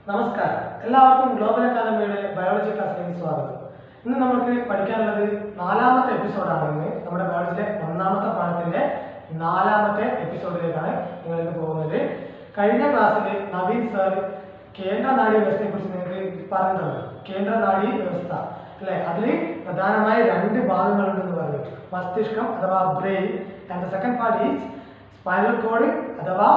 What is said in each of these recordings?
നമസ്കാരം എല്ലാവർക്കും ഗ്ലോബൽ അക്കാദമിയുടെ ബയോളജി ക്ലാസ്സിലേക്ക് സ്വാഗതം ഇന്ന് നമുക്ക് പഠിക്കാനുള്ളത് നാലാമത്തെ എപ്പിസോഡാണ് ഇന്ന് നമ്മുടെ ബയോളജിയിലെ ഒന്നാമത്തെ പാഠത്തിന്റെ നാലാമത്തെ എപ്പിസോഡിലേക്കാണ് നിങ്ങൾ ഇന്ന് പോകുന്നത് കഴിഞ്ഞ ക്ലാസ്സിൽ നവീൻ സാർ കേന്ദ്ര നാഡീ വ്യവസ്ഥയെ കുറിച്ച് നിങ്ങൾക്ക് പറഞ്ഞു തന്നു കേന്ദ്ര നാഡീ വ്യവസ്ഥ അല്ലെ അതിൽ പ്രധാനമായ രണ്ട് ഭാഗങ്ങളുണ്ടെന്ന് പറഞ്ഞു മസ്തിഷ്കം അഥവാ brain and the second part is spinal cord അഥവാ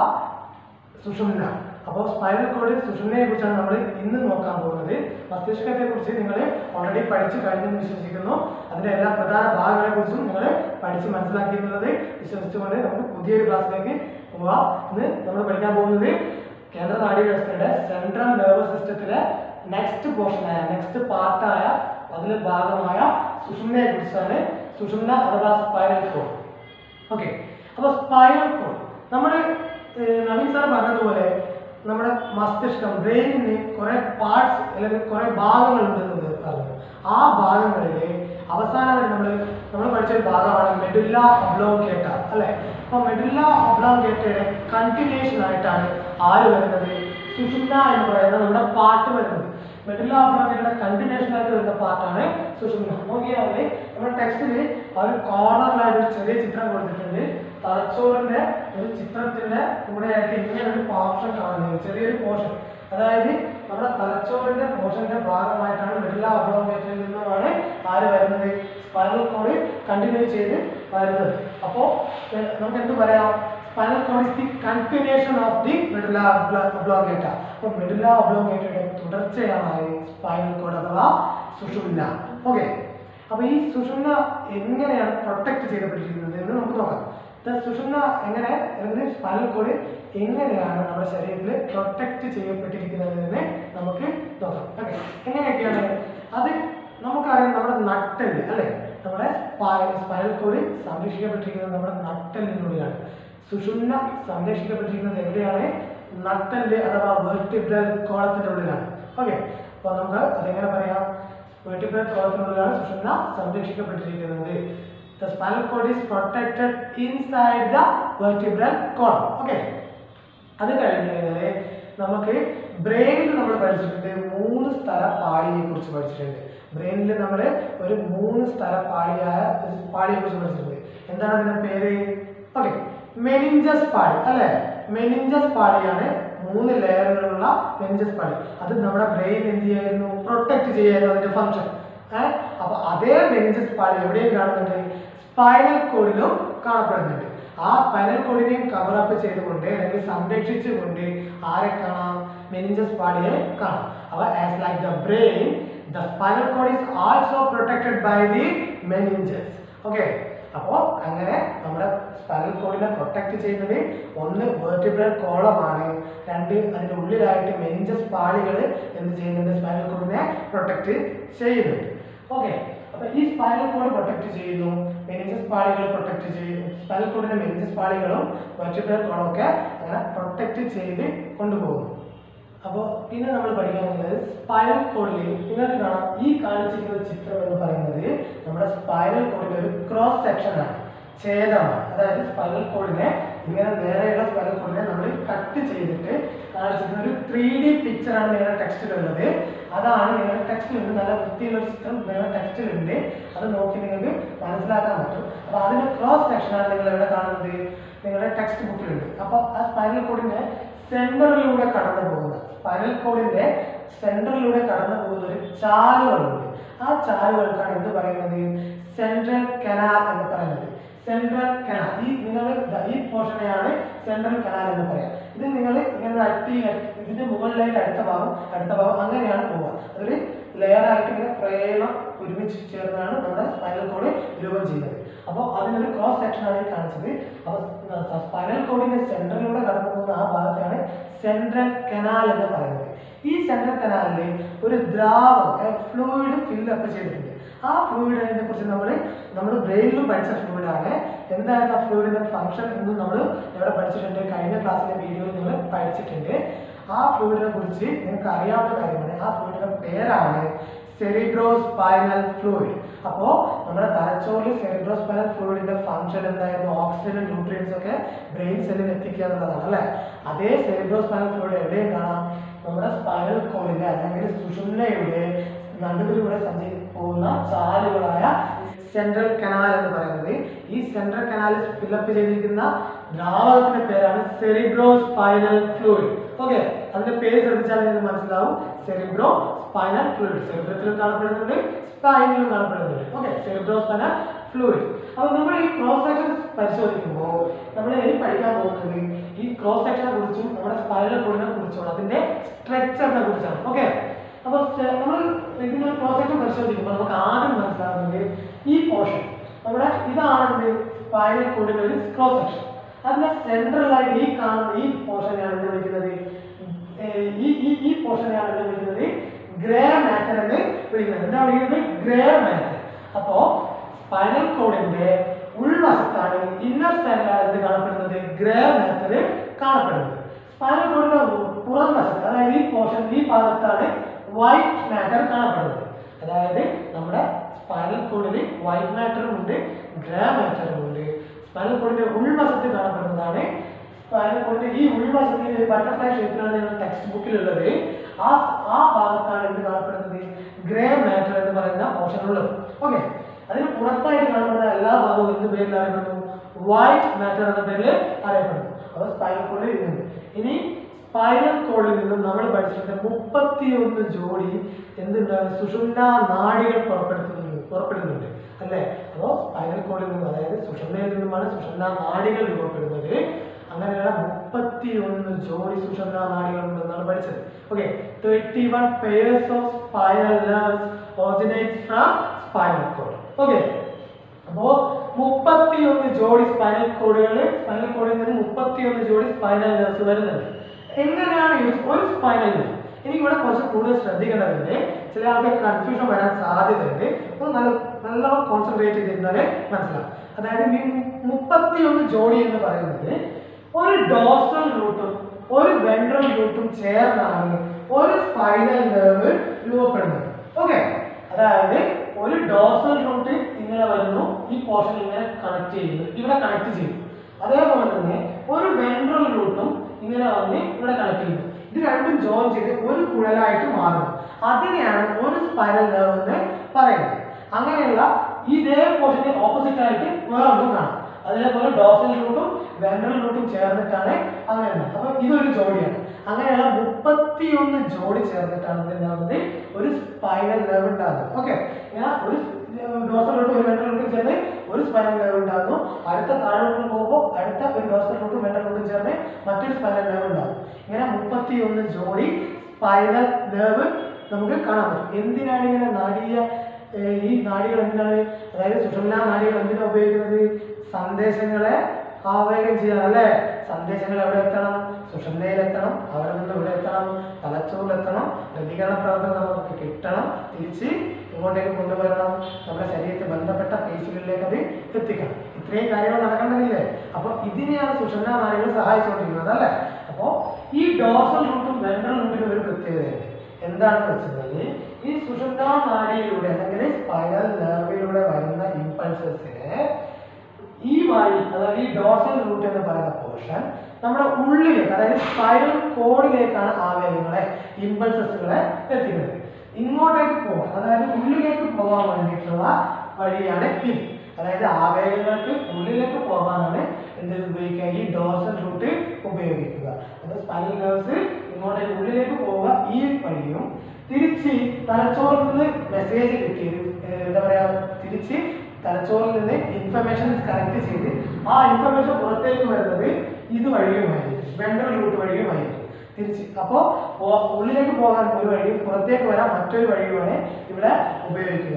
സുഷുമ്ന അപ്പോൾ സ്പൈനൽ കോഡ് സുഷുമ്നയെ കുറിച്ചാണ് നമ്മൾ ഇന്ന് നോക്കാൻ പോകുന്നത് മസ്തിഷ്കത്തെ കുറിച്ച് നിങ്ങൾ ഓൾറെഡി പഠിച്ചു കഴിഞ്ഞെന്ന് വിശ്വസിക്കുന്നു അതിന്റെ എല്ലാ പ്രധാന ഭാഗങ്ങളെ കുറിച്ചും നിങ്ങൾ പഠിച്ച് മനസ്സിലാക്കി എന്നുള്ളത് വിശ്വസിച്ചുകൊണ്ട് നമുക്ക് പുതിയൊരു ക്ലാസ്സിലേക്ക് പോവാം ഇന്ന് നമ്മൾ പഠിക്കാൻ പോകുന്നത് കേന്ദ്ര നാഡീ വ്യവസ്ഥയുടെ സെൻട്രൽ നെർവസ് സിസ്റ്റത്തിലെ നെക്സ്റ്റ് പോർഷനായ നെക്സ്റ്റ് പാർട്ടായ അതിലെ ഭാഗമായ സുഷുമ്നയെ കുറിച്ചാണ് സുഷുമ്ന അഥവാ സ്പൈനൽ കോഡ് ഓക്കെ അപ്പോൾ സ്പൈനൽ കോഡ് നമ്മൾ നവീൻ സാർ പറഞ്ഞതുപോലെ നമ്മുടെ മസ്തിഷ്കം ബ്രെയിനിന് കുറെ പാർട്സ് അല്ലെങ്കിൽ കുറെ ഭാഗങ്ങളുണ്ടെന്ന് പറഞ്ഞു ആ ഭാഗങ്ങളിൽ അവസാനമായിട്ട് നമ്മൾ നമ്മൾ പഠിച്ച ഒരു ഭാഗമാണ് മെഡുല്ല ഒബ്ലോങ്കേറ്റ അല്ലെ അപ്പൊ മെഡുല്ല ഒബ്ലോങ്കേറ്റയുടെ കണ്ടിന്യൂഷൻ ആയിട്ടാണ് ആര് വരുന്നത് സുഷുമ്ന എന്ന് പറയുന്ന നമ്മുടെ പാട്ട് വരുന്നത് മെഡുല്ല ഒബ്ലോങ്കേറ്റയുടെ കണ്ടിന്യൂഷൻ ആയിട്ട് വരുന്ന പാർട്ടാണ് സുഷുമ്ന നോക്കിയാൽ നമ്മുടെ ടെക്സ്റ്റിൽ ആ ഒരു കോർണറിലായിട്ട് ഒരു ചെറിയ ചിത്രം കൊടുത്തിട്ടുണ്ട് തലച്ചോറിന്റെ ഒരു ചിത്രത്തിന്റെ കൂടെയായിട്ട് ഇങ്ങനെ ഒരു പോർഷൻ കാണുന്നത് ചെറിയൊരു പോർഷൻ അതായത് നമ്മുടെ തലച്ചോറിന്റെ പോർഷന്റെ ഭാഗമായിട്ടാണ് മെഡുല്ല ഒബ്ലോങ്കേറ്റയിൽ നിന്നുമാണ് ആര് വരുന്നത് സ്പൈനൽ കോഡ് കണ്ടിന്യൂ ചെയ്ത് വരുന്നത് അപ്പോൾ നമുക്ക് എന്ത് പറയാം spinal cord is the continuation of the medulla oblongata അപ്പോൾ മെഡുല ഒബ്ലോങ്കേറ്റയുടെ തുടർച്ചയാണ് സ്പൈനൽ കോഡ് അഥവാ സുഷുമ്ന ഓക്കെ അപ്പോൾ ഈ സുഷുമ്ന എങ്ങനെയാണ് പ്രൊട്ടക്ട് ചെയ്യപ്പെട്ടിരിക്കുന്നത് എന്ന് നമുക്ക് നോക്കാം ദ സുഷുമ്ന എങ്ങനെ അല്ലെങ്കിൽ സ്പൈനൽ കോഡ് എങ്ങനെയാണ് നമ്മുടെ ശരീരത്തിൽ പ്രൊട്ടക്ട് ചെയ്യപ്പെട്ടിരിക്കുന്നത് എന്ന് നമുക്ക് നോക്കാം ഓക്കെ എങ്ങനെയൊക്കെയാണ് അത് നമുക്കറിയാം നമ്മുടെ നട്ടല് അല്ലേ നമ്മുടെ സ്പൈനൽ കോഡ് സംരക്ഷിക്കപ്പെട്ടിരിക്കുന്നത് നമ്മുടെ നട്ടലിനുള്ളിലാണ് സുഷുമ്ന സംരക്ഷിക്കപ്പെട്ടിരിക്കുന്നത് എവിടെയാണ് നട്ടല് അഥവാ വെർട്ടിബ്രൽ കോളത്തിന്റെ ഉള്ളിലാണ് ഓക്കെ അപ്പോൾ നമുക്ക് അതെങ്ങനെ പറയാം വെർട്ടിബ്രൽ കോളത്തിനുള്ളിലാണ് സുഷുമ്ന സംരക്ഷിക്കപ്പെട്ടിരിക്കുന്നത് the spinal cord is protected inside the vertebral column okay അത് കഴിഞ്ഞ് കഴിഞ്ഞാൽ നമുക്ക് ബ്രെയിനിൽ നമ്മൾ പഠിച്ചിട്ടുണ്ട് മൂന്ന് സ്ഥല പാളിയെ കുറിച്ച് പഠിച്ചിട്ടുണ്ട് ബ്രെയിനിൽ നമ്മൾ ഒരു മൂന്ന് സ്ഥല പാളിയായ പാളിയെ കുറിച്ച് പഠിച്ചിട്ടുണ്ട് എന്താണ് അതിന്റെ പേര് ഓക്കെ മെനിഞ്ചസ് പാളി അല്ലെ മെനിഞ്ചസ് പാളിയാണ് മൂന്ന് ലെയറുകളുള്ള മെനിഞ്ചസ് പാളി അത് നമ്മുടെ ബ്രെയിൻ എന്ത് ചെയ്യായിരുന്നു പ്രൊട്ടക്ട് ചെയ്യായിരുന്നു അതിന്റെ ഫംഗ്ഷൻ ഏഹ് അപ്പൊ അതേ മെനിഞ്ചസ് പാളി എവിടെയും കാണുന്നുണ്ട് സ്പൈനൽ കോഡിലും കാണപ്പെടുന്നുണ്ട് ആ സ്പൈനൽ കോഡിനെയും കവർ അപ്പ് ചെയ്തുകൊണ്ട് അല്ലെങ്കിൽ സംരക്ഷിച്ചുകൊണ്ട് ആരെ കാണാം മെനിഞ്ചസ് പാളിയെ കാണാം അപ്പൊ as like the brain the spinal cord is also protected by the meninges okay അപ്പോൾ അങ്ങനെ നമ്മുടെ സ്പൈനൽ കോഡിനെ പ്രൊട്ടക്ട് ചെയ്യുന്നത് ഒന്ന് വേർട്ടിബ്രൽ കോളമാണ് രണ്ട് അതിൻ്റെ ഉള്ളിലായിട്ട് മെനിഞ്ചസ് പാളികൾ എന്ത് ചെയ്യുന്നുണ്ട് സ്പൈനൽ കോഡിനെ പ്രൊട്ടക്ട് ചെയ്യുന്നുണ്ട് ഓക്കെ അപ്പൊ ഈ സ്പൈനൽ കോഡ് പ്രൊട്ടക്ട് ചെയ്യുന്നു മെനിഞ്ചസ് പാളികൾ പ്രൊട്ടക്ട് ചെയ്യും സ്പൈനൽ കോഡിന്റെ മെനിഞ്ചസ് പാളികളും വെർട്ടിബ്രൽ കോഡും ഒക്കെ അങ്ങനെ പ്രൊട്ടക്ട് ചെയ്ത് കൊണ്ടുപോകുന്നു അപ്പോൾ പിന്നെ നമ്മൾ പഠിക്കാനുള്ളത് സ്പൈനൽ കോഡിൽ നിങ്ങൾക്ക് കാണാം ഈ കാണിച്ചിരിക്കുന്ന ചിത്രം എന്ന് പറയുന്നത് നമ്മുടെ സ്പൈനൽ കോഡിലെ ഒരു ക്രോസ് സെക്ഷൻ ആണ് ഛേദമാണ് അതായത് സ്പൈനൽ കോഡിനെ ഇങ്ങനെ നേരെയുള്ള സ്പൈനൽ കോഡിനെ നമ്മൾ കട്ട് ചെയ്തിട്ട് കാണിച്ചിരിക്കുന്ന ഒരു ത്രീ ഡി പിക്ചറാണ് നിങ്ങളുടെ ടെക്സ്റ്റിലുള്ളത് അതാണ് നിങ്ങളുടെ ടെക്സ്റ്റിലുണ്ട് നല്ല വൃത്തിയുള്ള ഒരു ചിത്രം നിങ്ങളുടെ ടെക്സ്റ്റിലുണ്ട് അത് നോക്കി നിങ്ങൾക്ക് മനസ്സിലാക്കാൻ പറ്റും അപ്പോൾ അതിന്റെ ക്രോസ് സെക്ഷനാണ് നിങ്ങൾ എവിടെ കാണുന്നത് നിങ്ങളുടെ ടെക്സ്റ്റ് ബുക്കിലുണ്ട് അപ്പോൾ ആ സ്പൈനൽ കോഡിന്റെ സെന്ററിലൂടെ കടന്നു പോകുന്ന സ്പൈനൽ കോഡിന്റെ സെന്ററിലൂടെ കടന്നു പോകുന്ന ഒരു ചാലുകളുണ്ട് ആ ചാലുകൾക്കാണ് എന്ത് പറയുന്നത് സെൻട്രൽ കനാൽ എന്ന് പറയുന്നത് സെൻട്രൽ കനാൽ ഈ നിങ്ങൾ ഈ പോർഷനെയാണ് സെൻട്രൽ കനാൽ എന്ന് പറയാം ഇത് നിങ്ങൾ ഇങ്ങനെ അട്ടി ഇതിന്റെ മുകളിലായിട്ട് അടുത്ത ഭാഗം അടുത്ത ഭാഗം അങ്ങനെയാണ് പോവുക അതൊരു ലെയർ ആയിട്ട് ഇങ്ങനെ പ്രേമം ഒരുമിച്ച് ചേർന്നാണ് നമ്മുടെ സ്പൈനൽ കോഡ് രൂപം ചെയ്യുന്നത് അപ്പോൾ അതിനൊരു ക്രോസ് സെക്ഷൻ ആണ് ഈ കാണിച്ചത് അപ്പോൾ സ്പൈനൽ കോഡിന്റെ സെൻട്രലിലൂടെ കടന്നു പോകുന്ന ആ ഭാഗത്താണ് സെൻട്രൽ കനാൽ എന്ന് പറയുന്നത് ഈ സെൻട്രൽ കനാലിൽ ഒരു ദ്രാവകം ഫ്ലൂയിഡ് ഫില്ലപ്പ് ചെയ്തിട്ടുണ്ട് ആ ഫ്ലൂയിഡിനെ കുറിച്ച് നമ്മൾ നമ്മൾ ബ്രെയിനിലും പഠിച്ച ഫ്ലൂയിഡാണ് എന്തായിരുന്നു ആ ഫ്ലൂയിഡിന്റെ ഫംഗ്ഷൻ എന്നും നമ്മൾ ഇവിടെ പഠിച്ചിട്ടുണ്ട് കഴിഞ്ഞ ക്ലാസ്സിലെ വീഡിയോയിൽ നിങ്ങൾ പഠിച്ചിട്ടുണ്ട് ആ ഫ്ലൂയിഡിനെ കുറിച്ച് നിങ്ങൾക്ക് അറിയാവുന്ന കാര്യമാണ് ആ ഫ്ലൂയിഡിന്റെ പേരാണ് സെറിബ്രോസ്പൈനൽ ഫ്ലൂയിഡ് അപ്പോൾ നമ്മുടെ തലച്ചോറിൽ സെറിബ്രോസ്പൈനൽ ഫ്ലൂയിഡിന്റെ ഫംഗ്ഷൻ എന്തായിരുന്നു ഓക്സിജനും ന്യൂട്രിയൻസ് ഒക്കെ ബ്രെയിൻ സെല്ലിൽ എത്തിക്കുക എന്നുള്ളതാണ് അല്ലേ അതേ സെറിബ്രോസ്പൈനൽ ഫ്ലൂയിഡ് എവിടെയും കാണാം നമ്മുടെ സ്പൈനൽ കോഡിന്റെ അല്ലെങ്കിൽ സുഷുമ്നയുടെ നടുവിലൂടെ സഞ്ചരി പോകുന്ന ചാലുകളായ സെൻട്രൽ കനാൽ എന്ന് പറയുന്നത് ഈ സെൻട്രൽ കനാലിൽ ഫില്ലപ്പ് ചെയ്തിരിക്കുന്ന ദ്രാവകത്തിന്റെ പേരാണ് സെറിബ്രോ സ്പൈനൽ ഫ്ലൂയിഡ് ഓക്കെ അതിന്റെ പേര് ശ്രദ്ധിച്ചാൽ നിങ്ങൾക്ക് മനസ്സിലാവും സെറിബ്രോ സ്പൈനൽ ഫ്ലൂയിഡ് സെറിബ്രത്തിലും കാണപ്പെടുന്നുണ്ട് സ്പൈനിലും കാണപ്പെടുന്നുണ്ട് ഓക്കെ സെറിബ്രോ സ്പൈനൽ ഫ്ലൂയിഡ് അപ്പൊ നമ്മൾ ഈ ക്രോസ് സെക്ഷൻ പരിശോധിക്കുമ്പോൾ നമ്മൾ ഇനി പഠിക്കാൻ പോകുന്നത് ഈ ക്രോസ് സെക്ഷനെ കുറിച്ചും നമ്മുടെ സ്പൈനൽ കോഡിനെ കുറിച്ചുമാണ് അതിന്റെ സ്ട്രക്ചറിനെ കുറിച്ചാണ് ഓക്കെ അപ്പൊ സെ- നമ്മൾ ഇതിന്റെ ക്രോസ് സെക്ഷൻ പരിശോധിക്കുമ്പോൾ നമുക്ക് ആദ്യം മനസ്സിലാകുന്നത് ഈ പോർഷൻ നമ്മുടെ ഇതാണ് സ്പൈനൽ കോഡിന്റെ ഒരു ക്രോസ് സെക്ഷൻ അതിന്റെ സെൻട്രലായിട്ട് ഈ കാണുന്ന ഈ പോർഷനെയാണ് എന്ത് വിളിക്കുന്നത് ഏർ ഈ ഈ ഈ പോർഷനെയാണ് എന്ത് വിളിക്കുന്നത് ഗ്രേ മാറ്റർ എന്ന് വിളിക്കുന്നത് എന്താ വിളിക്കുന്നത് ഗ്രേ മാറ്റർ അപ്പോ സ്പൈനൽ കോഡിന്റെ ഉൾവശത്താണ് ഇന്നർ സൈഡിലാണ് എന്ത് കാണപ്പെടുന്നത് ഗ്രേ മാറ്റർ കാണപ്പെടുന്നത് സ്പൈനൽ കോഡിന്റെ പുറം വശത്ത് അതായത് ഈ പോർഷൻ ഈ ഭാഗത്താണ് വൈറ്റ് മാറ്റർ കാണപ്പെടുന്നത് അതായത് നമ്മുടെ സ്പൈനൽ കോഡിൽ വൈറ്റ് മാറ്ററും ഉണ്ട് ഗ്രേ മാറ്ററും ഉണ്ട് സ്പൈനൽ കോഡിന്റെ ഉൾവശത്ത് കാണപ്പെടുന്നതാണ് സ്പൈനൽ കോഡിന്റെ ഈ ഉൾവശത്ത് ഒരു ബട്ടർഫ്ലൈ ഷേപ്പിലാണ് നിങ്ങളുടെ ടെക്സ്റ്റ് ബുക്കിലുള്ളത് ആ ആ ഭാഗത്താണ് എന്ത് കാണപ്പെടുന്നത് ഗ്രേ മാറ്റർ എന്ന് പറയുന്ന പോർഷൻ ഉള്ളത് ഓക്കെ അതിന് പുറത്തായിട്ട് കാണപ്പെടുന്ന എല്ലാ ഭാഗവും എന്ത് പേരിൽ അറിയപ്പെടുന്നു വൈറ്റ് മാറ്റർ എന്ന പേരിൽ അറിയപ്പെടുന്നു അപ്പോൾ സ്പൈനൽ കോഡിൽ ഇതുണ്ട് ഇനി സ്പൈനൽ കോഡിൽ നിന്നും നമ്മൾ പഠിച്ചിട്ട് മുപ്പത്തിയൊന്ന് ജോഡി എന്തുണ്ട് സുഷുമ്ന നാഡികൾ പുറപ്പെടുത്തുന്നുണ്ട് പുറപ്പെടുന്നുണ്ട് അല്ലേ അപ്പോൾ സ്പൈനൽ കോഡിൽ നിന്നും അതായത് സുഷുമ്നയിൽ നിന്നുമാണ് സുഷുമ്ന നാഡികൾ രൂപപ്പെടുന്നത് അങ്ങനെയുള്ള മുപ്പത്തിയൊന്ന് ജോഡി സുഷുമ്ന നാഡികൾ ഉണ്ടെന്നാണ് പഠിച്ചത് okay thirty one pairs of spinal nerves originates from spinal cord okay അപ്പോ മുപ്പത്തിയൊന്ന് ജോഡി സ്പൈനൽ കോഡുകൾ സ്പൈനൽ കോഡിൽ നിന്ന് മുപ്പത്തിയൊന്ന് ജോഡി സ്പൈനൽ നെർവ്സ് വരുന്നുണ്ട് എങ്ങനെയാണ് യൂസ് ഒരു സ്പൈനൽ നെർവ് എനിക്ക് ഇവിടെ കുറച്ച് കൂടുതൽ ശ്രദ്ധിക്കേണ്ടതുണ്ട് ചില ആൾക്കാർക്ക് കൺഫ്യൂഷൻ വരാൻ സാധ്യതയുണ്ട് അപ്പോൾ നല്ല നല്ലോണം കോൺസെൻട്രേറ്റ് ചെയ്തിരുന്നാൽ മനസ്സിലാവും അതായത് ഈ മുപ്പത്തിയൊന്ന് ജോഡി എന്ന് പറയുന്നത് ഒരു ഡോർസൽ റൂട്ടും ഒരു വെൻട്രൽ റൂട്ടും ചേർന്നാണ് ഒരു സ്പൈനൽ നെർവ് രൂപപ്പെടുന്നത് ഓക്കെ അതായത് ഒരു ഡോർസൽ റൂട്ട് ഇങ്ങനെ വരുന്നു ഈ പോർഷൻ ഇങ്ങനെ കണക്ട് ചെയ്യുന്നു ഇവിടെ കണക്ട് ചെയ്യും അതേപോലെ തന്നെ ഒരു വെൻട്രൽ റൂട്ടും ഇങ്ങനെ വന്ന് ഇവിടെ കണക്ട് ചെയ്യുന്നു ഇത് രണ്ടും ജോയിൻ ചെയ്ത് ഒരു കുഴലായിട്ട് മാറുന്നു അതിനെയാണ് ഒരു സ്പൈനൽ നെർവ് എന്ന് പറയുന്നത് അങ്ങനെയുള്ള ഇതേ പോർഷന് ഓപ്പോസിറ്റ് ആയിട്ട് വേറെ ഒന്നും കാണാം അതേപോലെ ഡോർസൽ റൂട്ടും വെൻട്രൽ റൂട്ടും ചേർന്നിട്ടാണ് അങ്ങനെ ഉണ്ടാകുന്നത്. അപ്പൊ ഇതൊരു ജോഡിയാണ് അങ്ങനെയുള്ള മുപ്പത്തിയൊന്ന് ജോഡി ചേർന്നിട്ടാണ് എന്തുണ്ടാകുന്നത് ഒരു സ്പൈനൽ നെർവ് ഉണ്ടാകുന്നത് ഓക്കെ ഇങ്ങനെ ഒരു ഡോർസൽ റൂട്ടും ഒരു വെൻട്രൽ റൂട്ടും ചേർന്ന് ഒരു സ്പൈനൽ നെർവ് ഉണ്ടാകുന്നു അടുത്ത താഴോട്ട് പോകുമ്പോൾ അടുത്ത ഒരു ഡോർസൽ റൂട്ടും വെൻട്രൽ റൂട്ടും ചേർന്ന് മറ്റൊരു സ്പൈനൽ നെർവ് ഉണ്ടാകും ഇങ്ങനെ മുപ്പത്തിയൊന്ന് ജോഡി സ്പൈനൽ നെർവ് നമുക്ക് കാണാൻ പറ്റും എന്തിനാണ് ഇങ്ങനെ നാടീയ ഏർ ഈ നാടികൾ എന്തിനാണ് അതായത് സുഷുമ്ന നാടികൾ എന്തിനാണ് ഉപയോഗിക്കുന്നത് സന്ദേശങ്ങളെ ആവേഗം ചെയ്യാൻ അല്ലേ സന്ദേശങ്ങൾ എവിടെ എത്തണം സുഷുമ്നയിൽ എത്തണം അവിടെ നിന്ന് ഇവിടെ എത്തണം തലച്ചോറിൽ എത്തണം പ്രതികരണ പ്രവർത്തനം നമുക്ക് കിട്ടണം തിരിച്ച് ഇങ്ങോട്ടേക്ക് കൊണ്ടുവരണം നമ്മുടെ ശരീരത്തിൽ ബന്ധപ്പെട്ട പേശികളിലേക്ക് അത് എത്തിക്കണം ഇത്രയും കാര്യങ്ങൾ നടക്കണമെന്നില്ലേ അപ്പോൾ ഇതിനെയാണ് സുഷുമ്ന നാടികൾ സഹായിച്ചുകൊണ്ടിരിക്കുന്നത് അല്ലേ അപ്പോൾ ഈ ഡോർസൽ റൂട്ടും വെൻട്രൽ റൂട്ടിനും ഒരു പ്രത്യേകതയുണ്ട് എന്താണെന്ന് വെച്ചിട്ടുണ്ടെങ്കിൽ ഈ സുഷുമ്ന നാഡിയിലൂടെ അല്ലെങ്കിൽ സ്പൈനൽ നെർവിലൂടെ വരുന്ന ഇമ്പൾസസിനെ ഈ വഴി അതായത് ഈ ഡോർസൽ റൂട്ട് എന്ന് പറയുന്ന പോർഷൻ നമ്മുടെ ഉള്ളിലേക്ക് അതായത് സ്പൈനൽ കോഡിലേക്കാണ് ആവേഗങ്ങളെ ഇമ്പൾസസുകളെ എത്തിക്കുന്നത് ഇങ്ങോട്ടേക്ക് പോകാൻ അതായത് ഉള്ളിലേക്ക് പോകാൻ വേണ്ടിയിട്ടുള്ള വഴിയാണ് ഇത് അതായത് ആവേഗങ്ങൾക്ക് ഉള്ളിലേക്ക് പോകാനാണ് എന്ത് ഉപയോഗിക്കുക ഈ ഡോർസൽ റൂട്ട് ഉപയോഗിക്കുക അത് സ്പൈനൽ നെർവ്സ് ഇങ്ങോട്ടേക്ക് ഉള്ളിലേക്ക് പോവുക ഈ വഴിയും തിരിച്ച് തലച്ചോറിൽ നിന്ന് മെസ്സേജ് കിട്ടി ഏർ എന്താ പറയാ തിരിച്ച് തലച്ചോറിൽ നിന്ന് ഇൻഫർമേഷൻ കളക്ട് ചെയ്ത് ആ ഇൻഫർമേഷൻ പുറത്തേക്ക് വരുന്നത് ഇത് വഴിയുമായിരിക്കും വെൻട്രൽ റൂട്ട് വഴിയുമായിരിക്കും തിരിച്ച് അപ്പോൾ ഉള്ളിലേക്ക് പോകാൻ ഒരു വഴിയും പുറത്തേക്ക് വരാൻ മറ്റൊരു വഴിയുമാണ് ഇവിടെ ഉപയോഗിക്കുക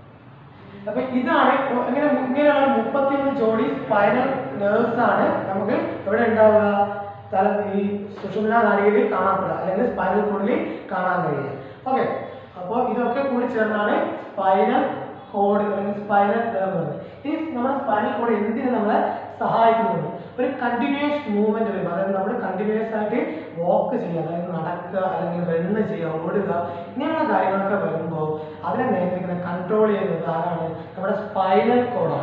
അപ്പൊ ഇതാണ് ഒ- ഇങ്ങനെ മു- ഇങ്ങനെയുള്ള മുപ്പത്തിയൊന്ന് ജോഡി സ്പൈനൽ നെർവ്സ് ആണ് നമുക്ക് എവിടെ ഉണ്ടാവുക തല ഈ സുഷുമ്ന നാടിയിൽ കാണപ്പെടുക അല്ലെങ്കിൽ സ്പൈനൽ കോഡിൽ കാണാൻ കഴിയുക ഓക്കെ അപ്പോൾ ഇതൊക്കെ കൂടി ചേർന്നാണ് സ്പൈനൽ കോഡ് അല്ലെങ്കിൽ സ്പൈനൽ നെർവ് ഇനി നമ്മുടെ സ്പൈനൽ കോഡ് എന്തിനു നമ്മളെ സഹായിക്കുന്നുണ്ട് ഒരു കണ്ടിന്യൂസ് മൂവ്മെന്റ് വരും അതായത് നമ്മൾ കണ്ടിന്യൂസ് ആയിട്ട് വാക്ക് ചെയ്യുക അതായത് നടക്കുക അല്ലെങ്കിൽ റണ്ണ് ചെയ്യുക ഓടുക ഇങ്ങനെയുള്ള കാര്യങ്ങളൊക്കെ വരുമ്പോൾ അതിനെ നിയന്ത്രിക്കുന്ന കൺട്രോൾ ചെയ്യുന്നത് ആരാണ് നമ്മുടെ സ്പൈനൽ കോഡാണ്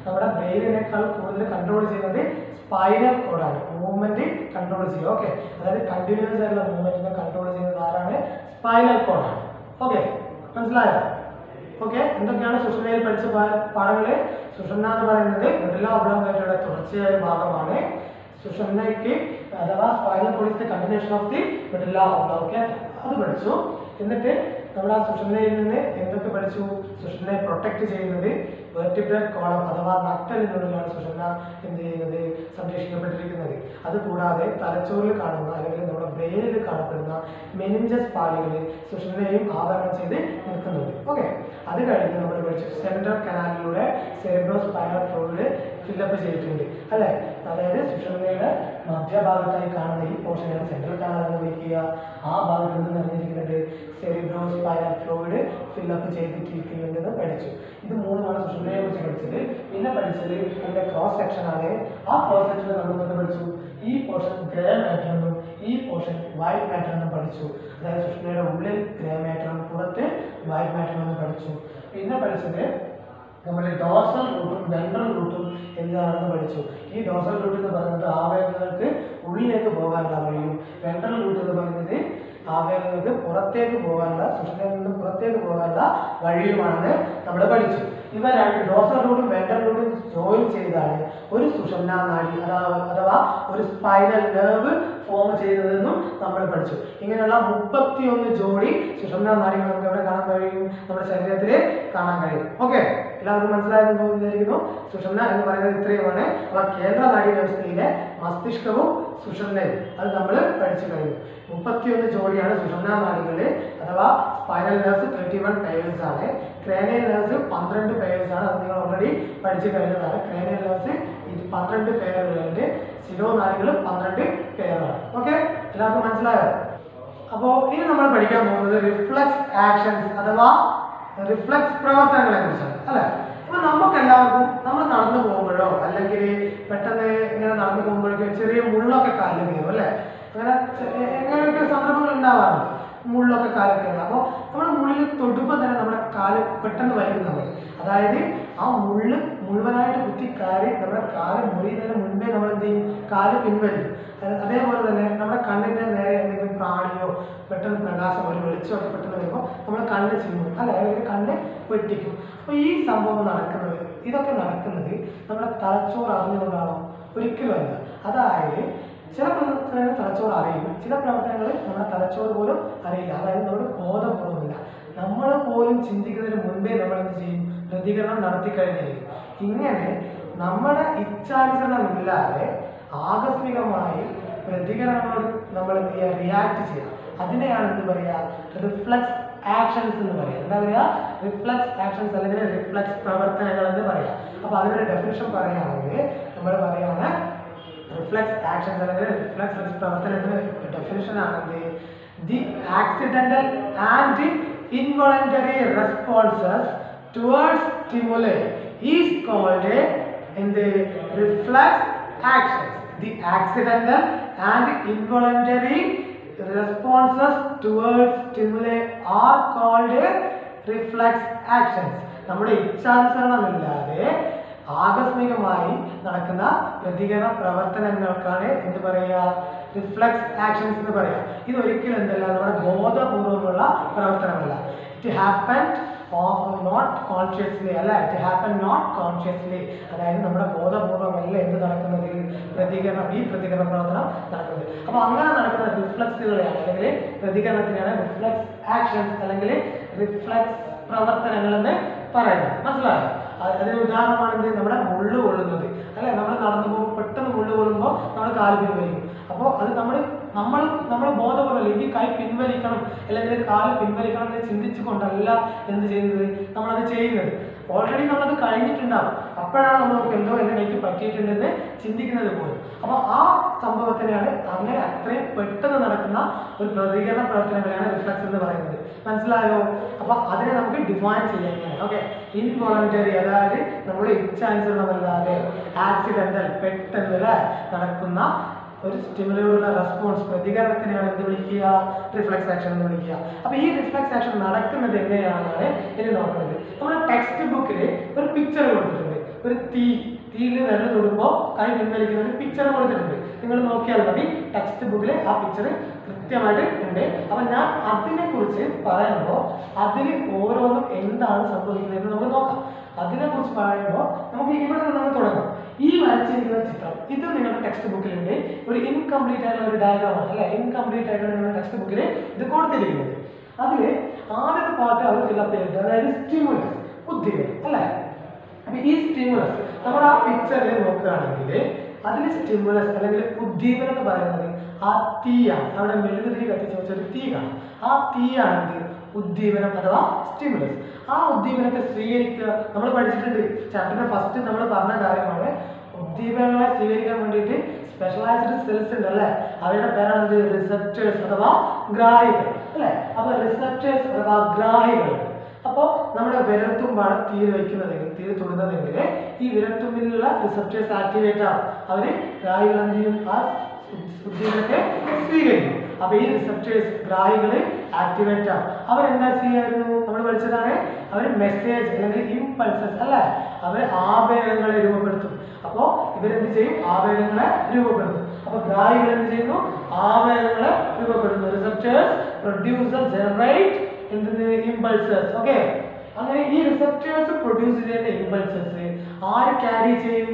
നമ്മുടെ ബ്രെയിനിനേക്കാൾ കൂടുതൽ കൺട്രോൾ ചെയ്യുന്നത് സ്പൈനൽ കോഡാണ് മൂവ്മെന്റ് കൺട്രോൾ ചെയ്യുക ഓക്കെ അതായത് കണ്ടിന്യൂസ് ആയിട്ടുള്ള മൂവ്മെന്റിനെ കൺട്രോൾ ചെയ്യുന്നത് ആരാണ് സ്പൈനൽ കോഡാണ് ഓക്കെ മനസ്സിലായോ ഓക്കെ എന്തൊക്കെയാണ് സുഷുമ്നയിൽ പഠിച്ച പാ- പാഠങ്ങള് സുഷുമ്ന എന്ന് പറയുന്നത് മിഡില ഒബ്ലോങ്കയുടെ തുടർച്ചയായ ഭാഗമാണ് സുഷുമ്നയ്ക്ക് അഥവാ spinal cord continuation of the medulla oblong അത് പഠിച്ചു എന്നിട്ട് നമ്മൾ ആ സുഷുമ്നയിൽ നിന്ന് എന്തൊക്കെ പഠിച്ചു സുഷുമ്നയെ പ്രൊട്ടക്ട് ചെയ്യുന്നത് വെർട്ടിബ്രൽ കോളം അഥവാ നട്ടലിനുള്ളിലാണ് സുഷുമ്ന എന്ത് ചെയ്യുന്നത് സംരക്ഷിക്കപ്പെട്ടിരിക്കുന്നത് അതുകൂടാതെ തലച്ചോറിൽ കാണുന്ന അല്ലെങ്കിൽ നമ്മുടെ ബ്രെയിനിൽ കാണപ്പെടുന്ന മെനിഞ്ചസ് പാളികൾ സുഷുമ്നയെയും ആവരണം ചെയ്ത് നിൽക്കുന്നുണ്ട് ഓക്കെ അത് കഴിഞ്ഞ് നമ്മൾ പഠിച്ചു സെൻട്രൽ കനാലിലൂടെ സെറിബ്രോ സ്പൈനൽ ഫ്ലൂയിഡ് ഫില്ലപ്പ് ചെയ്തിട്ടുണ്ട് അല്ലേ അതായത് സുഷുമ്നയുടെ മധ്യഭാഗത്തായി കാണുന്ന ഈ പോർഷനാണ് സെൻട്രൽ കനാൽ എന്ന് വിളിക്കുക ആ ഭാഗത്ത് എന്ത് നിറഞ്ഞിരിക്കുന്നുണ്ട് സെറിബ്രോ സ്പൈനൽ ഫ്ലൂയിഡ് ഫില്ലപ്പ് ചെയ്തിട്ടിരിക്കുന്നുണ്ടെന്ന് പഠിച്ചു ഇത് മൂന്നുമാണ് സുഷുമ്നയെ കുറിച്ച് പഠിച്ചത് പിന്നെ പഠിച്ചത് അതിന്റെ ക്രോസ് സെക്ഷൻ ആണ് ആ ക്രോസ് സെക്ഷനിൽ നമ്മൾ എന്ത് പഠിച്ചു ഈ പോർഷൻ ഗ്രേ മാറ്റർ എന്നും ഈ പോർഷൻ വൈറ്റ് മാറ്റർ എന്നും പഠിച്ചു അതായത് സുഷുമ്നയുടെ ഉള്ളിൽ ഗ്രേ മാറ്ററും പുറത്ത് വൈറ്റ് മാറ്റർ എന്നും പഠിച്ചു പിന്നെ പഠിച്ചത് നമ്മൾ ഡോസൽ റൂട്ടും വെൻട്രൽ റൂട്ടും എന്താണെന്ന് പഠിച്ചു ഈ ഡോസൽ റൂട്ട് എന്ന് പറയുന്നത് ആവേഗങ്ങൾക്ക് ഉള്ളിലേക്ക് പോകാനുള്ള വഴിയും വെൻട്രൽ റൂട്ട് എന്ന് പറയുന്നത് ആവേഗങ്ങൾക്ക് പുറത്തേക്ക് പോകാനുള്ള സുഷുമ്നയിൽ നിന്ന് പുറത്തേക്ക് പോകാനുള്ള വഴിയുമാണെന്ന് നമ്മൾ പഠിച്ചു ഇവ രണ്ട് ഡോസൽ റൂട്ടും വെൻട്രൽ റൂട്ടും ജോയിൻ ചെയ്താണ് ഒരു സുഷുമ്ന നാഡി അതാ- അഥവാ ഒരു സ്പൈനൽ നെർവ് ഫോം ചെയ്യുന്നതെന്നും നമ്മൾ പഠിച്ചു ഇങ്ങനെയുള്ള മുപ്പത്തിയൊന്ന് ജോഡി സുഷുമ്ന നാഡികൾ നമുക്ക് എവിടെ കാണാൻ കഴിയും നമ്മുടെ ശരീരത്തിൽ കാണാൻ കഴിയും ഓക്കെ എല്ലാവർക്കും മനസ്സിലായെന്ന് വിചാരിക്കുന്നു സുഷുമ്ന എന്ന് പറയുന്നത് ഇത്രയുമാണ് അപ്പൊ കേന്ദ്ര നാഡീ വ്യവസ്ഥയിലെ മസ്തിഷ്കവും സുഷുമ്നയും അത് നമ്മൾ പഠിച്ചു കഴിഞ്ഞു മുപ്പത്തിയൊന്ന് ജോഡിയാണ് സുഷുമ്ന നാഡികൾ അഥവാ spinal nerves thirty one pairs ആണ് ക്രേനിയൽ നെർവ്സ് പന്ത്രണ്ട് പെയേഴ്സ് ആണ് അത് നിങ്ങൾ ഓൾറെഡി പഠിച്ചു കഴിഞ്ഞതാണ് ക്രേനിയൽ നെർവ്സ് പന്ത്രണ്ട് പേരുകളുണ്ട് ശിരോ നാഡികൾ പന്ത്രണ്ട് പേരാണ് ഓക്കെ എല്ലാവർക്കും മനസ്സിലായോ അപ്പോൾ ഇനി നമ്മൾ പഠിക്കാൻ പോകുന്നത് റിഫ്ലക്സ് ആക്ഷൻസ് അഥവാ റിഫ്ലക്സ് പ്രവർത്തനങ്ങളെ കുറിച്ചാണ് അല്ലെ അപ്പൊ നമുക്ക് എല്ലാവർക്കും നമ്മൾ നടന്നു പോകുമ്പോഴോ അല്ലെങ്കിൽ പെട്ടെന്ന് ഇങ്ങനെ നടന്നു പോകുമ്പോഴേക്കും ചെറിയ മുള്ളൊക്കെ കാലിൽ കയറും അല്ലെ അങ്ങനെ ചെ- എ- എങ്ങനെയൊക്കെ സന്ദർഭങ്ങൾ ഉണ്ടാവാറുണ്ട് മുള്ളൊക്കെ കാലിൽ കയറും അപ്പോൾ നമ്മുടെ മുള്ളിൽ തൊടുമ്പോൾ തന്നെ നമ്മുടെ കാല് പെട്ടെന്ന് വലിക്കും നമ്മൾ അതായത് ആ മുള്ള് മുഴുവനായിട്ട് കുത്തി കയറി നമ്മുടെ കാല് മുറിയുന്നതിന് മുൻപേ നമ്മൾ എന്ത് ചെയ്യും കാല് പിൻവലിക്കും അത് അതേപോലെ തന്നെ നമ്മുടെ കണ്ണിന്റെ നേരെ എന്തെങ്കിലും പ്രാണിയോ പെട്ടെന്ന് പ്രകാശം ഒരു വെളിച്ചമൊക്കെ പെട്ടെന്ന് വരുമ്പോൾ നമ്മുടെ കണ്ണ് ചിമ്മും അല്ലെ അല്ലെങ്കിൽ കണ്ണ് വെട്ടിക്കും അപ്പോൾ ഈ സംഭവം നടക്കുന്നത് ഇതൊക്കെ നടക്കുന്നത് നമ്മുടെ തലച്ചോറ് അറിഞ്ഞുകൊണ്ടാണോ ഒരിക്കലും അല്ല അതായത് ചില പ്രവർത്തനങ്ങൾ തലച്ചോറ് അറിയും ചില പ്രവർത്തനങ്ങൾ നമ്മുടെ തലച്ചോറ് പോലും അറിയില്ല അതായത് നമ്മുടെ ബോധപൂർവ്വമില്ല നമ്മൾ പോലും ചിന്തിക്കുന്നതിന് മുൻപേ നമ്മൾ എന്ത് ചെയ്യും പ്രതികരണം നടത്തി കഴിഞ്ഞിരിക്കും ഇങ്ങനെ നമ്മുടെ ഇച്ഛാനുസരണമില്ലാതെ ആകസ്മികമായി പ്രതികരണങ്ങളോട് നമ്മൾ എന്ത് ചെയ്യുക റിയാക്ട് ചെയ്യുക അതിനെയാണ് എന്ത് പറയുക റിഫ്ലക്സ് ആക്ഷൻസ് എന്ന് പറയുക എന്താ പറയുക റിഫ്ലക്സ് ആക്ഷൻസ് അല്ലെങ്കിൽ റിഫ്ലക്സ് പ്രവർത്തനങ്ങൾ എന്ന് പറയാം അപ്പൊ അതിനൊരു ഡെഫിനിഷൻ പറയുകയാണെങ്കിൽ നമ്മൾ പറയുകയാണ് റിഫ്ലക്സ് ആക്ഷൻസ് അല്ലെങ്കിൽ റിഫ്ലക്സ് പ്രവർത്തനത്തിന് ഡെഫിനിഷൻ ആണെങ്കിൽ the accidental and involuntary responses towards stimuli is called in the reflex actions the accidental and involuntary responses towards stimuli are called reflex actions നമ്മുടെ ഇച്ഛാനുസരണമില്ലാതെ ആകസ്മികമായി നടക്കുന്ന പ്രതികരണ പ്രവർത്തനങ്ങൾക്കാണ് എന്ത് പറയുക റിഫ്ലക്സ് ആക്ഷൻസ് എന്ന് പറയാം ഇത് ഒരിക്കലും എന്തല്ല നമ്മുടെ ബോധപൂർവമുള്ള പ്രവർത്തനമല്ല ഇറ്റ് ഹാപ്പൻ നോട്ട് കോൺഷ്യസ്ലി അല്ല ഇറ്റ് ഹാപ്പൻ നോട്ട് കോൺഷ്യസ്ലി അതായത് നമ്മുടെ ബോധപൂർവമല്ല എന്ത് നടക്കുന്നത് പ്രതികരണം ഈ പ്രതികരണ പ്രവർത്തനം നടക്കുന്നത് അപ്പോൾ അങ്ങനെ നടക്കുന്ന റിഫ്ലക്സുകളെയാണ് അല്ലെങ്കിൽ പ്രതികരണത്തിനെയാണ് റിഫ്ലക്സ് ആക്ഷൻസ് അല്ലെങ്കിൽ റിഫ്ലക്സ് പ്രവർത്തനങ്ങൾ എന്ന് പറയുന്നത് മനസ്സിലായോ അ- അതിന് ഉദാഹരണമാണ് എന്ത് നമ്മുടെ മുള്ളു കൊള്ളുന്നത് അല്ലെ നമ്മൾ നടന്നു പോകുമ്പോൾ പെട്ടെന്ന് മുള്ളു കൊള്ളുമ്പോൾ നമ്മൾ കാല് പിൻവലിക്കും അപ്പോൾ അത് നമ്മൾ നമ്മൾ നമ്മൾ ബോധപൂർവ്വം ഈ കൈ പിൻവലിക്കണം അല്ലെങ്കിൽ കാല് പിൻവലിക്കണം എന്ന് ചിന്തിച്ചുകൊണ്ടല്ല എന്ത് ചെയ്യുന്നത് നമ്മളത് ചെയ്യുന്നത് ഓൾറെഡി നമ്മളത് കഴിഞ്ഞിട്ടുണ്ടാവും അപ്പോഴാണ് നമ്മൾക്ക് എന്തോ എൻ്റെ കൈക്ക് പറ്റിയിട്ടുണ്ടെന്ന് ചിന്തിക്കുന്നത് പോലും അപ്പോൾ ആ സംഭവത്തിനെയാണ് അങ്ങനെ അത്രയും പെട്ടെന്ന് നടക്കുന്ന ഒരു പ്രതികരണ പ്രവർത്തനങ്ങളെയാണ് റിഫ്ലക്സ് എന്ന് പറയുന്നത് മനസ്സിലായോ അപ്പോൾ അതിനെ നമുക്ക് ഡിഫൈൻ ചെയ്യാൻ ഇങ്ങനെ ഓക്കെ ഇൻവോളണ്ടറി അതായത് നമ്മുടെ ഇച്ഛാനുസരണമല്ലാതെ ആക്സിഡന്റൽ പെട്ടെന്ന് ല്ലേ നടക്കുന്ന ഒരു സ്റ്റിമുലയോടുള്ള റെസ്പോൺസ് പ്രതികരണത്തിനെയാണ് എന്ത് വിളിക്കുക റിഫ്ലക്സ് ആക്ഷൻ എന്ന് വിളിക്കുക അപ്പൊ ഈ റിഫ്ലക്സ് ആക്ഷൻ നടക്കുന്നത് എങ്ങനെയാണെന്നാണ് ഇനി നോക്കുന്നത് നമ്മുടെ ടെക്സ്റ്റ് ബുക്കിൽ ഒരു പിക്ചർ കൊടുത്തിട്ടുണ്ട് ഒരു തീ തീയിൽ വിരൽ തൊടുമ്പോൾ കൈ പിൻവലിക്കുന്ന ഒരു പിക്ചർ കൊടുത്തിട്ടുണ്ട് നിങ്ങൾ നോക്കിയാൽ മതി ടെക്സ്റ്റ് ബുക്കിൽ ആ പിക്ചർ കൃത്യമായിട്ട് ഉണ്ട് അപ്പൊ ഞാൻ അതിനെ കുറിച്ച് പറയുമ്പോൾ അതിൽ ഓരോന്നും എന്താണ് സംഭവിക്കുന്നത് എന്ന് നമുക്ക് നോക്കാം അതിനെ കുറിച്ച് പറയുമ്പോൾ നമുക്ക് ഇവിടെ നിന്ന് തുടങ്ങാം ഈ വരച്ചിരിക്കുന്ന ചിത്രം ഇത് നിങ്ങളുടെ ടെക്സ്റ്റ് ബുക്കിലുണ്ട് ഒരു ഇൻകംപ്ലീറ്റ് ആയിട്ടുള്ള ഒരു ഡയഗ്രാമാണ് അല്ലെ ഇൻകംപ്ലീറ്റ് ആയിട്ടുള്ള നിങ്ങളുടെ ടെക്സ്റ്റ് ബുക്കിൽ ഇത് കൊടുത്തിരിക്കുന്നത് അതിൽ ആദ്യത്തെ പാർട്ട് അവർ ഫില്ലപ്പ് ചെയ്തിട്ട് അതായത് സ്റ്റിമുലസ് ഉദ്ദീപനം അല്ലേ അപ്പൊ ഈ സ്റ്റിമുലസ് നമ്മൾ ആ പിക്ചറിൽ നോക്കുകയാണെങ്കിൽ അതിൽ സ്റ്റിമുലസ് അല്ലെങ്കിൽ ഉദ്ദീപനം എന്ന് പറയുന്നത് ആ തീയാണ് അവിടെ മെഴുകുതിരി കത്തിച്ച് വെച്ച ഒരു തീ കാണും ആ തീയാണ് എന്ത് ഉദ്ദീപനം അഥവാ സ്റ്റിമുലസ് ആ ഉദ്ദീപനത്തെ സ്വീകരിക്കുക നമ്മൾ പഠിച്ചിട്ടുണ്ട് ചാപ്റ്ററിന്റെ ഫസ്റ്റ് നമ്മൾ പറഞ്ഞ കാര്യമാണ് ഉദ്ദീപനങ്ങളെ സ്വീകരിക്കാൻ വേണ്ടിയിട്ട് സ്പെഷ്യലൈസ്ഡ് സെൽസ് ഉണ്ട് അല്ലേ അവയുടെ പേരാണ് എന്ത് റിസപ്റ്റേഴ്സ് അഥവാ ഗ്രാഹികൾ അല്ലേ അപ്പൊ റിസപ്റ്റേഴ്സ് അഥവാ ഗ്രാഹികൾ അപ്പോൾ നമ്മുടെ വിരൽത്തുമ്പാണ് തീര് വയ്ക്കുന്നതെങ്കിൽ തീര് തൊടുന്നതെങ്കിൽ ഈ വിരൽത്തുമ്പിലുള്ള റിസപ്റ്റേഴ്സ് ആക്ടിവേറ്റ് ആവും അവര് ഗ്രാഹികൾ എന്ത് ചെയ്യും ആ ഉദ്ദീപനത്തെ സ്വീകരിക്കും അപ്പൊ ഈ റിസപ്റ്റേഴ്സ് ഗ്രാഹികള് ആക്ടിവേറ്റ് ആവും അവരെന്താ ചെയ്യായിരുന്നു നമ്മൾ പഠിച്ചതാണ് അവർ മെസ്സേജ് അല്ലെങ്കിൽ ഇമ്പൾസസ് അല്ലേ അവർ ആവേഗങ്ങളെ രൂപപ്പെടുത്തും അപ്പോൾ ഇവരെന്ത് ചെയ്യും ആവേഗങ്ങളെ രൂപപ്പെടുത്തും അപ്പൊ ഗ്രാഹികൾ എന്ത് ചെയ്യുന്നു ആവേഗങ്ങളെ രൂപപ്പെടുത്തുന്നു റിസപ്റ്റേഴ്സ് പ്രൊഡ്യൂസർ ജനറേറ്റ് എന്തെന്ന് ഇമ്പൾസസ് ഓക്കെ അങ്ങനെ ഈ റിസപ്റ്റേഴ്സ് പ്രൊഡ്യൂസ് ചെയ്യുന്ന ഇമ്പൾസസ് ആര് ക്യാരി ചെയ്യും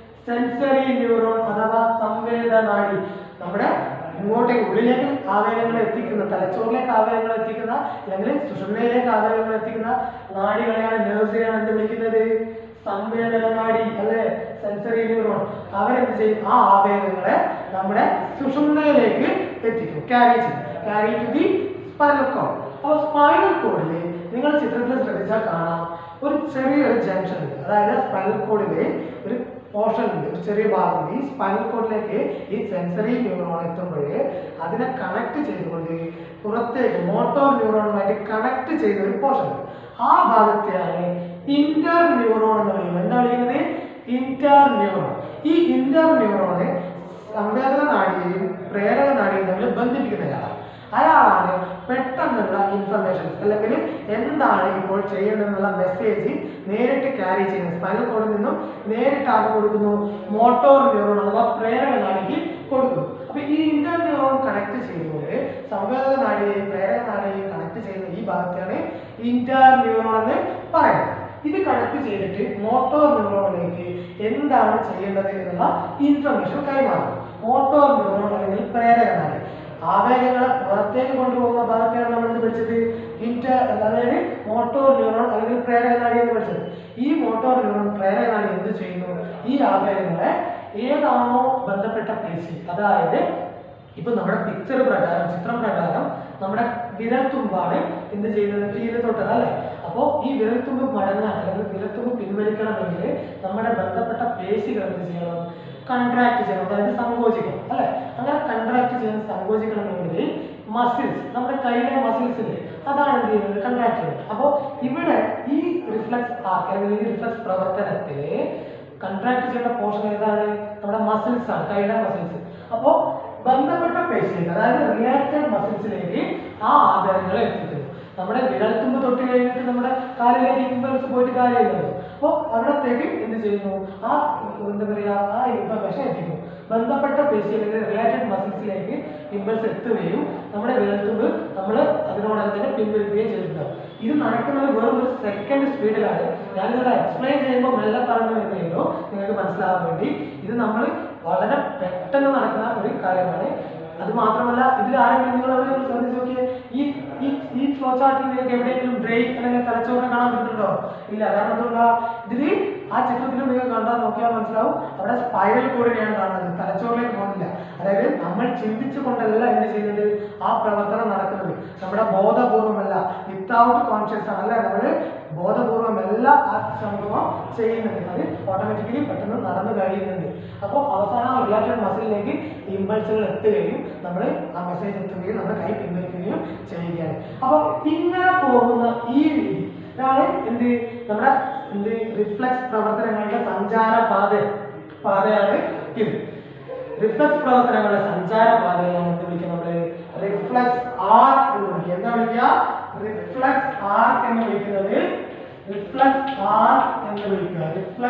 സെൻസറി ന്യൂറോൺ അഥവാ സംവേദനാടി നമ്മുടെ ഇങ്ങോട്ടേക്ക് ഉള്ളിലേക്ക് ആവേഗങ്ങൾ എത്തിക്കുന്ന തലച്ചോറിലേക്ക് ആവേഗങ്ങൾ എത്തിക്കുന്ന അല്ലെങ്കിൽ സുഷുമ്നയിലേക്ക് ആവേഗങ്ങൾ എത്തിക്കുന്ന നാടികളെയാണ് നേഴ്സിനെയാണ് എന്ത് വിളിക്കുന്നത് സംവേദന നാടി അല്ലെ സെൻസറി ന്യൂറോൺ അവരെന്ത് ചെയ്യും ആ ആവേഗങ്ങളെ നമ്മുടെ സുഷുമ്നയിലേക്ക് എത്തിക്കും ക്യാരി ചെയ്യും carry to the spinal cord അപ്പോൾ സ്പൈനൽ കോഡിൽ നിങ്ങൾ ചിത്രത്തിൽ ശ്രദ്ധിച്ചാൽ കാണാം ഒരു ചെറിയൊരു ജംഗ്ഷൻ ഉണ്ട് അതായത് സ്പൈനൽ കോഡിലെ ഒരു പോർഷൻ ഉണ്ട് ഒരു ചെറിയ ഭാഗമുണ്ട് ഈ സ്പൈനൽ കോഡിലേക്ക് ഈ സെൻസറി ന്യൂറോൺ എത്തുമ്പോഴേ അതിനെ കണക്ട് ചെയ്തുകൊണ്ട് പുറത്തേക്ക് മോട്ടോർ ന്യൂറോണുമായിട്ട് കണക്ട് ചെയ്ത ഒരു പോർഷൻ ഉണ്ട് ആ ഭാഗത്തെയാണ് ഇന്റർ ന്യൂറോൺ എന്ന് വിളിക്കുന്നത് എന്താ വിളിക്കുന്നത് ഇന്റർ ന്യൂറോൺ ഈ ഇന്റർ ന്യൂറോണ് സംവേദന നാടിയെയും പ്രേരക നാടിയെയും തമ്മിൽ ബന്ധിപ്പിക്കുന്നയാളാണ് അയാളാണ് പെട്ടെന്നുള്ള ഇൻഫർമേഷൻസ് അല്ലെങ്കിൽ എന്താണ് ഇപ്പോൾ ചെയ്യേണ്ടതെന്നുള്ള മെസ്സേജ് നേരിട്ട് ക്യാരി ചെയ്യുന്നത് സ്പൈനൽ കോഡിൽ നിന്നും നേരിട്ട് ആർക്ക് കൊടുക്കുന്നു മോട്ടോർ ന്യൂറോൺ അഥവാ പ്രേരക നാടിക്ക് കൊടുക്കുന്നു അപ്പൊ ഈ ഇന്റർ ന്യൂറോൺ കണക്ട് ചെയ്തുകൊണ്ട് സംവേദന നാടിയെയും പ്രേരക നാടിയെയും കണക്ട് ചെയ്യുന്ന ഈ ഭാഗത്തെയാണ് ഇന്റർ ന്യൂറോൺ എന്ന് പറയുന്നത് ഇത് കണക്ട് ചെയ്തിട്ട് മോട്ടോർ ന്യൂറോണിലേക്ക് എന്താണ് ചെയ്യേണ്ടത് എന്നുള്ള ഇൻഫർമേഷൻ കൈമാറും മോട്ടോർ ന്യൂറോൺ അല്ലെങ്കിൽ പ്രേരക നാടി ആവേഗങ്ങളെ പുറത്തേക്ക് കൊണ്ടുപോകുന്ന ഭാഗത്തെയാണ് നമ്മൾ എന്ത് പഠിച്ചത് ഇന്റർ അതായത് മോട്ടോർ ന്യൂറോൺ അല്ലെങ്കിൽ പ്രേരക നാടി എന്ന് പഠിച്ചത് ഈ മോട്ടോർ ന്യൂറോൺ പ്രേരക നാടി എന്ത് ചെയ്യുന്നു ഈ ആവേഗങ്ങളെ ഏതാണോ ബന്ധപ്പെട്ട പേശി അതായത് ഇപ്പൊ നമ്മുടെ പിക്ചർ പ്രകാരം ചിത്രം പ്രകാരം നമ്മുടെ വിരൽത്തുമ്പാണ് എന്ത് ചെയ്യുന്നത് തീരെ തൊട്ടത് അല്ലേ അപ്പോൾ ഈ വിരൽത്തുമ്പ് മടങ്ങാൻ അല്ലെങ്കിൽ വിരൽത്തുമ്പ് പിൻവലിക്കണമെങ്കിൽ നമ്മുടെ ബന്ധപ്പെട്ട പേശികൾ എന്ത് ചെയ്യണം കൺട്രാക്ട് ചെയ്യണം അതായത് സങ്കോചിക്കണം അല്ലെ അങ്ങനെ കൺട്രാക്ട് ചെയ്യാൻ സങ്കോചിക്കണമെങ്കിൽ മസിൽസ് നമ്മുടെ കൈയിലെ മസിൽസ് ഇല്ലേ അതാണ് എന്ത് ചെയ്യുന്നത് കൺട്രാക്ട് ചെയ്യുന്നത് അപ്പോൾ ഇവിടെ ഈ റിഫ്ലക്സ് ആർക്ക് അല്ലെങ്കിൽ ഈ റിഫ്ലക്സ് പ്രവർത്തനത്തിൽ കൺട്രാക്ട് ചെയ്യേണ്ട പോർഷൻ ഏതാണ് നമ്മുടെ മസിൽസ് ആണ് കൈയുടെ മസിൽസ് അപ്പോൾ ബന്ധപ്പെട്ട പേശിയിലേക്ക് അതായത് റിയാക്റ്റഡ് മസിൽസിലേക്ക് ആ ആധാരങ്ങളെ എത്തിക്കുന്നു നമ്മുടെ വിരൽത്തുമ്പ് തൊട്ട് കഴിഞ്ഞിട്ട് നമ്മുടെ കാലിലേക്ക് ഇമ്പൾസ് പോയിട്ട് കാര്യമില്ലല്ലോ അപ്പോൾ അവിടത്തേക്ക് എന്ത് ചെയ്യുന്നു ആ എന്താ പറയുക ആ ഇൻഫർമേഷൻ എത്തിക്കുന്നു ബന്ധപ്പെട്ട പേശി അല്ലെങ്കിൽ റിലേറ്റഡ് മസിൽസിലേക്ക് ഇമ്പൾസ് എത്തുകയും നമ്മുടെ വിരൽത്തുമ്പ് നമ്മൾ അതിനോടകം തന്നെ പിൻവലിക്കുകയും ചെയ്തിട്ടുണ്ടാവും ഇത് നടക്കുന്നത് വെറും ഒരു സെക്കൻഡ് സ്പീഡിലാണ് ഞാനിവിടെ എക്സ്പ്ലെയിൻ ചെയ്യുമ്പോൾ മെല്ലെ പറഞ്ഞു എന്നേ ഉള്ളൂ നിങ്ങൾക്ക് മനസ്സിലാവാൻ വേണ്ടി ഇത് നമ്മൾ വളരെ പെട്ടെന്ന് നടക്കുന്ന ഒരു കാര്യമാണ് അത് മാത്രമല്ല ഇതിൽ ആരെങ്കിലും നിങ്ങൾ എവിടെയെങ്കിലും ശ്രദ്ധിച്ച് നോക്കിയേ ഈ ഈ ഈ ഫ്ലോ ചാർട്ടിൽ നിങ്ങൾക്ക് എവിടെയെങ്കിലും ബ്രേക്ക് അല്ലെങ്കിൽ തലച്ചോറിനെ കാണാൻ പറ്റുന്നുണ്ടോ ഇല്ല കാരണം എന്തുകൊണ്ടാ ഇതിൽ ആ ചിത്രത്തിൽ നിങ്ങൾ കണ്ടാൽ നോക്കിയാൽ മനസ്സിലാവും അവിടെ സ്പൈറൽ കോഡിനെയാണ് കാണുന്നത് തലച്ചോറിലേക്ക് പോകുന്നില്ല അതായത് നമ്മൾ ചിന്തിച്ചു കൊണ്ടല്ല എന്ത് ചെയ്യുന്നത് ആ പ്രവർത്തനം നടക്കുന്നത് നമ്മുടെ ബോധപൂർവമല്ല വിത്തൗട്ട് കോൺഷ്യസ് ആണ് അല്ലെ നമ്മൾ ബോധപൂർവമല്ല ആ സംഭവം ചെയ്യുന്നത് അത് ഓട്ടോമാറ്റിക്കലി പെട്ടെന്ന് നടന്നു കഴിയുന്നുണ്ട് അപ്പോൾ അവസാനം ആ റിലേറ്റഡ് മസിലിലേക്ക് ഇമ്പൾസുകൾ എത്തുകയും നമ്മൾ ആ മെസ്സേജ് എത്തുകയും നമ്മുടെ കൈ പിൻവലിക്കുകയും ചെയ്യുകയാണ് അപ്പോൾ ഇങ്ങനെ പോകുന്ന ഈ രീതി ഇതാണ് എന്ത് നമ്മുടെ എന്ത് റിഫ്ലക്സ് പ്രവർത്തനങ്ങളുടെ സഞ്ചാര പാത പാതയാണ് ഇത് റിഫ്ലക്സ് പ്രവർത്തനങ്ങളുടെ സഞ്ചാര പാതയാണ് എന്ത് വിളിക്കുക നമ്മള് റിഫ്ലക്സ് ആർ എന്ന് വിളിക്കുക എന്താ വിളിക്കുക റിഫ്ലക്സ് ആർ എന്ന് വിളിക്കുന്നത് റിഫ്ലക്സ് ആർ എന്ന് വിളിക്കുക റിഫ്ലക്സ്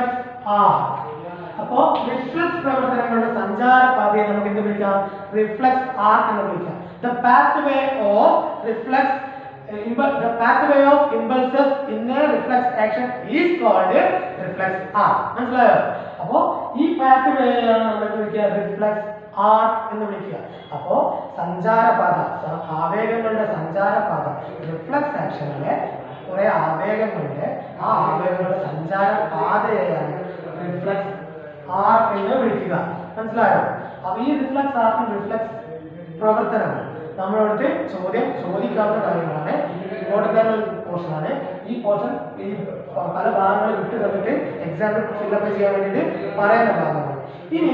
ആർക്ക് അപ്പോ റിഫ്ലക്സ് പ്രവർത്തനങ്ങളുടെ സഞ്ചാര പാതയെ നമുക്ക് എന്ത് വിളിക്കാം റിഫ്ലക്സ് ആർക്ക് എന്ന് വിളിക്കാം the pathway of reflex the pathway of impulses in a reflex action is called reflex arc മനസ്സിലായോ അപ്പോ ഈ pathway ആണ് നമ്മൾ എന്ത് വിളിക്കുക റിഫ്ലക്സ് ആർക്ക് എന്ന് വിളിക്കുക അപ്പോ സഞ്ചാരപാത സ- ആവേഗങ്ങളുടെ സഞ്ചാരപാത റിഫ്ലക്സ് ആക്ഷനിലെ കുറെ ആവേഗങ്ങളുടെ ആ ആവേഗങ്ങളുടെ സഞ്ചാര പാതയെയാണ് റിഫ്ലക്സ് ആർക്ക് എന്ന് വിളിക്കുക മനസ്സിലായോ അപ്പൊ ഈ റിഫ്ലക്സ് ആർക്കും റിഫ്ലക്സ് പ്രവർത്തനങ്ങൾ നമ്മളടുത്ത് ചോദ്യം ചോദിക്കാവുന്ന കാര്യങ്ങളാണ് ഇമ്പോർട്ടൻ്റ് ആയിട്ടുള്ള പോർഷനാണ് ഈ പോർഷൻ ഈ പ- പല ഭാഗങ്ങൾ വിട്ടു തന്നിട്ട് എക്സാമിൽ ഫില്ലപ്പ് ചെയ്യാൻ വേണ്ടിയിട്ട് പറയുന്ന ഭാഗമാണ് ഇനി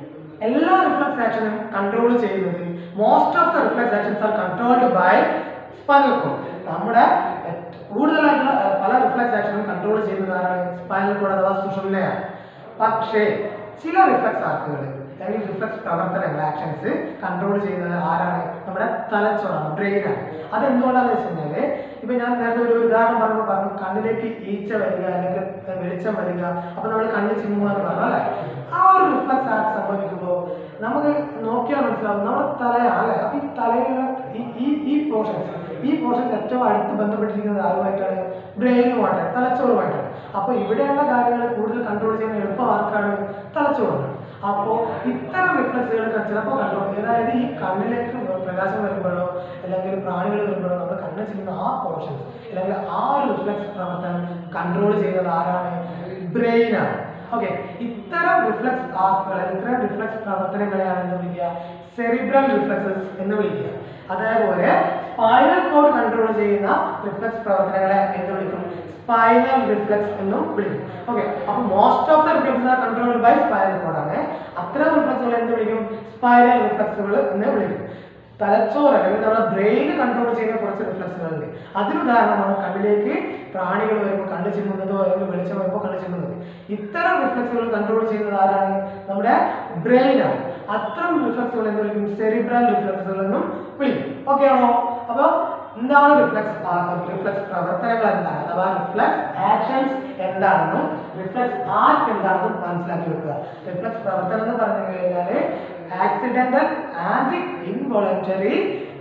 എല്ലാ റിഫ്ലക്സ് ആക്ഷനും കൺട്രോൾ ചെയ്യുന്നത് most of the reflex actions are controlled by spinal cord നമ്മുടെ ഏറ്റ- കൂടുതലായിട്ടുള്ള അഹ്, പല റിഫ്ലക്സ് ആക്ഷനും കൺട്രോൾ ചെയ്യുന്നത് ആരാണ് സ്പൈനൽ കോഡ് അഥവാ സുഷുമ്നയാണ് പക്ഷേ ചില റിഫ്ലക്സ് ആർക്കുകൾ അല്ലെങ്കിൽ റിഫ്ലക്സ് പ്രവർത്തനങ്ങൾ ആക്ഷൻസ് കൺട്രോൾ ചെയ്യുന്നത് ആരാണ് നമ്മുടെ തലച്ചോറാണ് ബ്രെയിനാണ് അതെന്തുകൊണ്ടാണെന്ന് വെച്ച് കഴിഞ്ഞാല് ഇപ്പൊ ഞാൻ നേരത്തെ ഒരു ഉദാഹരണം പറഞ്ഞപ്പോൾ പറഞ്ഞു കണ്ണിലേക്ക് ഈച്ച വരിക അല്ലെങ്കിൽ വെളിച്ചം വരിക അപ്പൊ നമ്മൾ കണ്ണ് ചിമ്മുക എന്ന് പറഞ്ഞു അല്ലേ ആ ഒരു റിഫ്ലക്സ് ആക്ട് സംഭവിക്കുമ്പോൾ നമുക്ക് നോക്കിയാൽ മനസ്സിലാവും നമ്മുടെ തലയാണ് അല്ലേ അപ്പൊ ഈ തലയിലുള്ള ഈ ഈ ഈ പോർഷൻസ് ഈ പോർഷൻസ് ഏറ്റവും അടുത്ത് ബന്ധപ്പെട്ടിരിക്കുന്നത് ആരുമായിട്ടാണ് ബ്രെയിനുമായിട്ടാണ് തലച്ചോറുമായിട്ടാണ് അപ്പോൾ ഇവിടെയുള്ള കാര്യങ്ങൾ കൂടുതൽ കൺട്രോൾ ചെയ്യാൻ എളുപ്പം ആർക്കാണ് തലച്ചോറാണ് അപ്പോൾ ഇത്തരം റിഫ്ലക്സുകൾ ചിലപ്പോൾ കൺട്രോൾ അതായത് ഈ കണ്ണിലേക്ക് പ്രകാശം വരുമ്പോഴോ അല്ലെങ്കിൽ പ്രാണികൾ വരുമ്പോഴോ നമ്മൾ കണ്ണ് ചെയ്യുന്ന ആ പോർഷൻസ് അല്ലെങ്കിൽ ആ ഒരു റിഫ്ലക്സ് പ്രവർത്തനം കൺട്രോൾ ചെയ്യുന്നത് ആരാണ് ബ്രെയിനാണ് ഓക്കെ ഇത്തരം റിഫ്ലക്സ് ആർക്കുകൾ ഇത്തരം റിഫ്ലക്സ് പ്രവർത്തനങ്ങളെയാണ് എന്ത് വിളിക്കുക സെറിബ്രൽ റിഫ്ലക്സസ് എന്ന് വിളിക്കുക അതേപോലെ സ്പൈനൽ കോഡ് കൺട്രോൾ ചെയ്യുന്ന റിഫ്ലക്സ് പ്രവർത്തനങ്ങളെ എന്ത് വിളിക്കും സ്പൈനൽ റിഫ്ലക്സ് എന്നും വിളിക്കും ഓക്കെ അപ്പൊ most of the reflex are controlled by spinal കോഡാണ് അത്തരം റിഫ്ലക്സുകൾ എന്ത് വിളിക്കും സ്പൈനൽ റിഫ്ലക്സുകൾ എന്ന് വിളിക്കും തലച്ചോറ് അല്ലെങ്കിൽ നമ്മുടെ ബ്രെയിൻ കൺട്രോൾ ചെയ്യുന്ന കുറച്ച് റിഫ്ലക്സുകളുണ്ട് അതിനുദാഹരണമാണ് കണ്ണിലേക്ക് പ്രാണികൾ വരുമ്പോൾ കണ്ണ് ചിമ്മുന്നതോ അല്ലെങ്കിൽ വെളിച്ചം വരുമ്പോൾ കണ്ണ് ചിമ്മുന്നത് ഇത്തരം റിഫ്ലക്സുകൾ കൺട്രോൾ ചെയ്യുന്നത് ആരാണ് നമ്മുടെ ബ്രെയിനാണ് അത്തരം റിഫ്ലക്സുകൾ എന്ത് വിളിക്കും സെറിബ്രൽ റിഫ്ലക്സുകൾ എന്നും വിളിക്കും ഓക്കെ ആണോ അപ്പൊ എന്താണ് റിഫ്ലക്സ് റിഫ്ലക്സ് പ്രവർത്തനങ്ങൾ എന്താണ് അഥവാ റിഫ്ലക്സ് ആക്ഷൻസ് എന്താണെന്നും റിഫ്ലക്സ് ആർട്ട് എന്താണെന്നും മനസ്സിലാക്കി വെക്കുക റിഫ്ലക്സ് പ്രവർത്തനം എന്ന് പറഞ്ഞു കഴിഞ്ഞാൽ accidental and involuntary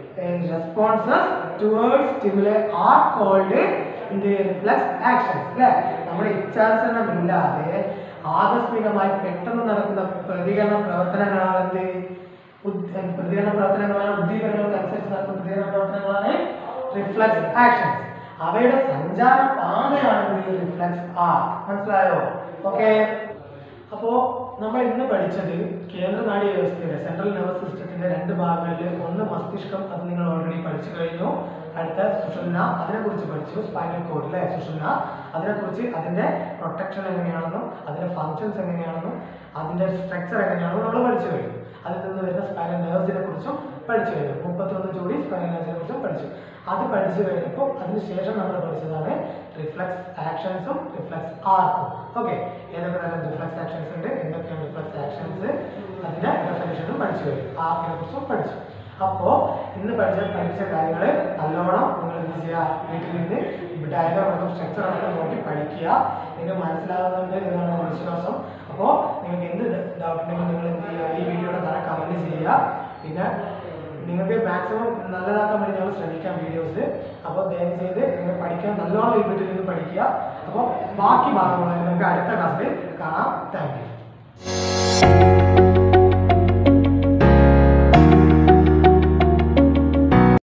responses towards stimuli are called എന്ത് റിഫ്ലക്സ് ആക്ഷൻസ് അല്ലേ നമ്മുടെ ഇച്ഛാനുസരണമില്ലാതെ ആകസ്മികമായി പെട്ടെന്ന് നടക്കുന്ന പ്രതികരണ പ്രവർത്തനങ്ങളാണ് എന്ത് ഉദ്- പ്രതികരണ പ്രവർത്തനങ്ങളാണ് ഉദ്ദീപനങ്ങൾക്ക് അനുസരിച്ച് നടക്കുന്ന പ്രതികരണ പ്രവർത്തനങ്ങളാണ് റിഫ്ലക്സ് ആക്ഷൻസ് അവയുടെ സഞ്ചാര പാതയാണ് റിഫ്ലക്സ് ആർട്ട് മനസ്സിലായോ ഓക്കെ അപ്പോ നമ്മൾ ഇന്ന് പഠിച്ചത് കേന്ദ്ര നാഡീ വ്യവസ്ഥയുടെ സെൻട്രൽ നെർവസ് സിസ്റ്റത്തിന്റെ രണ്ട് ഭാഗങ്ങളിൽ ഒന്ന് മസ്തിഷ്കം അത് നിങ്ങൾ ഓൾറെഡി പഠിച്ചു കഴിഞ്ഞു അടുത്ത സുഷുമ്ന അതിനെക്കുറിച്ച് പഠിച്ചു സ്പൈനൽ കോഡ് അല്ലേ സുഷുമ്ന അതിനെക്കുറിച്ച് അതിന്റെ പ്രൊട്ടക്ഷൻ എങ്ങനെയാണെന്നും അതിന്റെ ഫങ്ഷൻസ് എങ്ങനെയാണെന്നും അതിന്റെ സ്ട്രക്ചർ എങ്ങനെയാണെന്നും നമ്മൾ പഠിച്ചു കഴിഞ്ഞു അതിൽ നിന്ന് വരുന്ന സ്പൈനൽ നെർവ്സിനെ കുറിച്ചും പഠിച്ചു കഴിഞ്ഞു മുപ്പത്തൊന്ന് ജോഡി സ്പൈനൽ നെർവ്സിനെ കുറിച്ചും പഠിച്ചു അത് പഠിച്ചു കഴിഞ്ഞപ്പോൾ അതിനുശേഷം നമ്മൾ പഠിച്ചതാണ് റിഫ്ലക്സ് ആക്ഷൻസും റിഫ്ലക്സ് ആർക്കും ഓക്കെ ഏതൊക്കെ തരം റിഫ്ലക്സ് ആക്ഷൻസ് ഉണ്ട് എന്തൊക്കെയാണ് റിഫ്ലക്സ് ആക്ഷൻസ് അതിന്റെ ഡെഫിനേഷനും പഠിച്ചു കഴിഞ്ഞു ആർക്കിനെ കുറിച്ചും പഠിച്ചു അപ്പോൾ ഇന്ന് പഠിച്ച പഠിച്ച കാര്യങ്ങൾ നല്ലോണം നിങ്ങൾ എന്ത് ചെയ്യുക വീട്ടിൽ നിന്ന് ഡയഗ്രാം അടക്കം സ്ട്രക്ചർ അടക്കം നോക്കി പഠിക്കുക നിങ്ങൾക്ക് മനസ്സിലാകുന്നുണ്ട് എന്നാണ് എൻ്റെ വിശ്വാസം അപ്പോൾ നിങ്ങൾക്ക് എന്ത് ഡൗട്ട് ഉണ്ടെങ്കിലും നിങ്ങൾ എന്ത് ചെയ്യുക ഈ വീഡിയോയുടെ താഴെ കമൻറ്റ് ചെയ്യുക പിന്നെ നിങ്ങൾക്ക് മാക്സിമം നല്ലതാക്കാൻ വേണ്ടി ഞങ്ങൾ ശ്രമിക്കാം വീഡിയോസ് അപ്പോൾ ദയവ് ചെയ്ത് നിങ്ങൾ പഠിക്കാൻ നല്ലോണം ഈ വീട്ടിൽ നിന്ന് പഠിക്കുക അപ്പോൾ ബാക്കി ഭാഗങ്ങൾ നമുക്ക് അടുത്ത ക്ലാസ്സിൽ കാണാം താങ്ക് യു